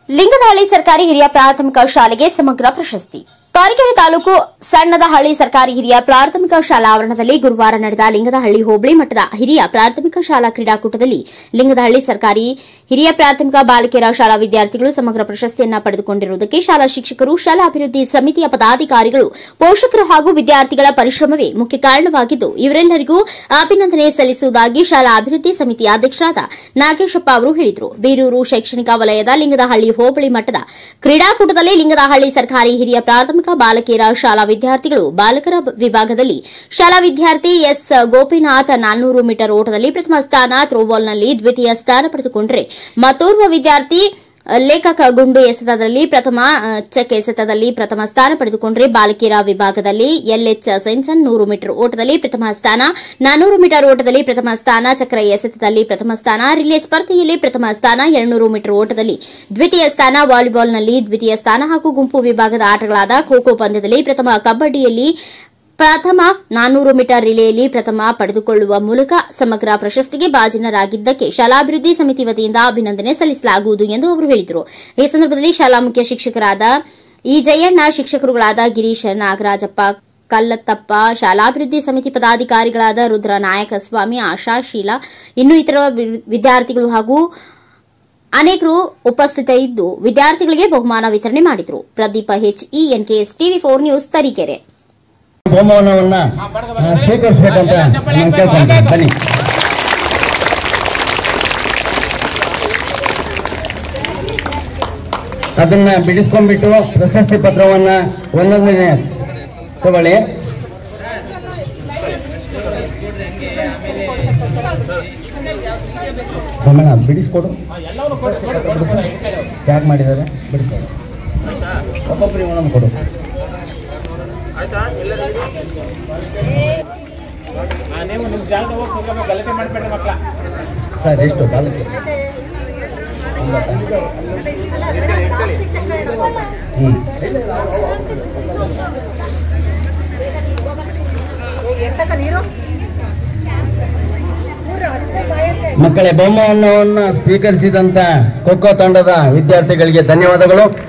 ಲಿಂಗದಹಳ್ಳಿ ಸರ್ಕಾರಿ ಹಿರಿಯ ಪ್ರಾಥಮಿಕ ಶಾಲೆಗೆ ಸಮಗ್ರ ಪ್ರಶಸ್ತಿ ತರೀಕೆರೆ ತಾಲೂಕು ಸಣ್ಣದಹಳ್ಳಿ ಸರ್ಕಾರಿ ಹಿರಿಯ ಪ್ರಾಥಮಿಕ ಶಾಲಾ ಆವರಣದಲ್ಲಿ ಗುರುವಾರ ನಡೆದ ಲಿಂಗದಹಳ್ಳಿ ಹೋಬಳಿ ಮಟ್ಟದ ಹಿರಿಯ ಪ್ರಾಥಮಿಕ ಶಾಲಾ ಕ್ರೀಡಾಕೂಟದಲ್ಲಿ ಲಿಂಗದಹಳ್ಳಿ ಸರ್ಕಾರಿ ಹಿರಿಯ ಪ್ರಾಥಮಿಕ ಬಾಲಕಿಯರ ಶಾಲಾ ವಿದ್ಯಾರ್ಥಿಗಳು ಸಮಗ್ರ ಪ್ರಶಸ್ತಿಯನ್ನ ಪಡೆದುಕೊಂಡಿರುವುದಕ್ಕೆ ಶಾಲಾ ಶಿಕ್ಷಕರು ಶಾಲಾ ಅಭಿವೃದ್ಧಿ ಸಮಿತಿಯ ಪದಾಧಿಕಾರಿಗಳು ಪೋಷಕರು ಹಾಗೂ ವಿದ್ಯಾರ್ಥಿಗಳ ಪರಿಶ್ರಮವೇ ಮುಖ್ಯ ಕಾರಣವಾಗಿದ್ದು ಇವರೆಲ್ಲರಿಗೂ ಅಭಿನಂದನೆ ಸಲ್ಲಿಸುವುದಾಗಿ ಶಾಲಾ ಅಭಿವೃದ್ಧಿ ಸಮಿತಿಯ ಅಧ್ಯಕ್ಷರಾದ ನಾಗೇಶಪ್ಪ ಅವರು ಹೇಳಿದರು ಬೀರೂರು ಶೈಕ್ಷಣಿಕ ವಲಯದ ಲಿಂಗದಹಳ್ಳಿ ಹೋಬಳಿ ಮಟ್ಟದ ಕ್ರೀಡಾಕೂಟದಲ್ಲಿ ಲಿಂಗದಹಳ್ಳಿ ಸರ್ಕಾರಿ ಹಿರಿಯ ಪ್ರಾಥಮಿಕ ಬಾಲಕಿಯರ ಶಾಲಾ ವಿದ್ಯಾರ್ಥಿಗಳು ಬಾಲಕರ ವಿಭಾಗದಲ್ಲಿ ಶಾಲಾ ವಿದ್ಯಾರ್ಥಿ ಎಸ್ ಗೋಪಿನಾಥ್ ನಾನ್ನೂರು ಮೀಟರ್ ಓಟದಲ್ಲಿ ಪ್ರಥಮ ಸ್ಥಾನ ಥ್ರೋಬಾಲ್ನಲ್ಲಿ ದ್ವಿತೀಯ ಸ್ಥಾನ ಪಡೆದುಕೊಂಡರೆ ಮತ್ತೋರ್ವ ವಿದ್ಯಾರ್ಥಿ ಲೇಖಕ ಗುಂಡು ಎಸೆತದಲ್ಲಿ ಪ್ರಥಮ ಅ, ಚೆಕ್ ಎಸೆತದಲ್ಲಿ ಪ್ರಥಮ ಸ್ಥಾನ ಪಡೆದುಕೊಂಡರೆ ಬಾಲಕಿಯರ ವಿಭಾಗದಲ್ಲಿ ಎಲ್ಎಚ್ ಸೆನ್ಸನ್ ನೂರು ಮೀಟರ್ ಓಟದಲ್ಲಿ ಪ್ರಥಮ ಸ್ಥಾನ ನಾನೂರು ಮೀಟರ್ ಓಟದಲ್ಲಿ ಪ್ರಥಮ ಸ್ಥಾನ ಚಕ್ರ ಎಸೆತದಲ್ಲಿ ಪ್ರಥಮ ಸ್ಥಾನ ರಿಲೇ ಸ್ಪರ್ಧೆಯಲ್ಲಿ ಪ್ರಥಮ ಸ್ಥಾನ ಎರಡ್ನೂರು ಮೀಟರ್ ಓಟದಲ್ಲಿ ದ್ವಿತೀಯ ಸ್ಥಾನ ವಾಲಿಬಾಲ್ನಲ್ಲಿ ದ್ವಿತೀಯ ಸ್ಥಾನ ಹಾಗೂ ಗುಂಪು ವಿಭಾಗದ ಆಟಗಳಾದ ಖೋ ಖೋ ಪಂದ್ಯದಲ್ಲಿ ಪ್ರಥಮ ಕಬಡ್ಡಿಯಲ್ಲಿ ಪ್ರಥಮ ನಾನ್ನೂರು ಮೀಟರ್ ರಿಲೇಯಲ್ಲಿ ಪ್ರಥಮ ಪಡೆದುಕೊಳ್ಳುವ ಮೂಲಕ ಸಮಗ್ರ ಪ್ರಶಸ್ತಿಗೆ ಭಾಜನರಾಗಿದ್ದಕ್ಕೆ ಶಾಲಾಭಿವೃದ್ಧಿ ಸಮಿತಿ ವತಿಯಿಂದ ಅಭಿನಂದನೆ ಸಲ್ಲಿಸಲಾಗುವುದು ಎಂದು ಅವರು ಹೇಳಿದರು ಈ ಸಂದರ್ಭದಲ್ಲಿ ಶಾಲಾ ಮುಖ್ಯ ಶಿಕ್ಷಕರಾದ ಇ ಜಯಣ್ಣ ಶಿಕ್ಷಕರುಗಳಾದ ಗಿರೀಶ್ ನಾಗರಾಜಪ್ಪ ಕಲ್ಲತ್ತಪ್ಪ ಶಾಲಾಭಿವೃದ್ಧಿ ಸಮಿತಿ ಪದಾಧಿಕಾರಿಗಳಾದ ರುದ್ರ ನಾಯಕಸ್ವಾಮಿ ಆಶಾ ಶೀಲಾ ಇನ್ನೂ ಇತರ ವಿ- ವಿದ್ಯಾರ್ಥಿಗಳು ಹಾಗೂ ಅನೇಕರು ಉಪಸ್ಥಿತರಿದ್ದು ವಿದ್ಯಾರ್ಥಿಗಳಿಗೆ ಬಹುಮಾನ ವಿತರಣೆ ಮಾಡಿದರು Pradeep H E NKS TV four news Tarikere ಬಹುಮಾನವನ್ನ ಆ, ಸ್ವೀಕರಿಸಬೇಕಂತ ನಾನು ಕೇಳ್ಕೊಂತೀನಿ ಬನ್ನಿ ಅದನ್ನ ಬಿಡಿಸ್ಕೊಂಡ್ಬಿಟ್ಟು ಪ್ರಶಸ್ತಿ ಪತ್ರವನ್ನ ಒಂದೊಂದನೇ ತಗೊಳ್ಳಿ ಸಮಯ ಬಿಡಿಸ್ಕೊಡು ಪ್ಯಾಕ್ ಮಾಡಿದ್ದಾರೆ ಬಿಡಿಸಿ ಒಬ್ಬೊಬ್ಬರಿಗೆ ಒಂದೊಂದು ಕೊಡು ನೀವು ನಿಮ್ಮ ಜಾಗದಾಗ ಹೋಗಿ ಕುತ್ಕೊಂಡು ಗಲಾಟೆ ಮಾಡ್ಬೇಡ್ರಿ ಮಕ್ಕಳ ಸರ್ ಎಷ್ಟು ಬಾಲಕಿ ಹ್ಞೂ ಮಕ್ಕಳೇ ಬಹುಮಾನವನ್ನು ಸ್ವೀಕರಿಸಿದಂತ ಖೋ ಖೋ ತಂಡದ ವಿದ್ಯಾರ್ಥಿಗಳಿಗೆ ಧನ್ಯವಾದಗಳು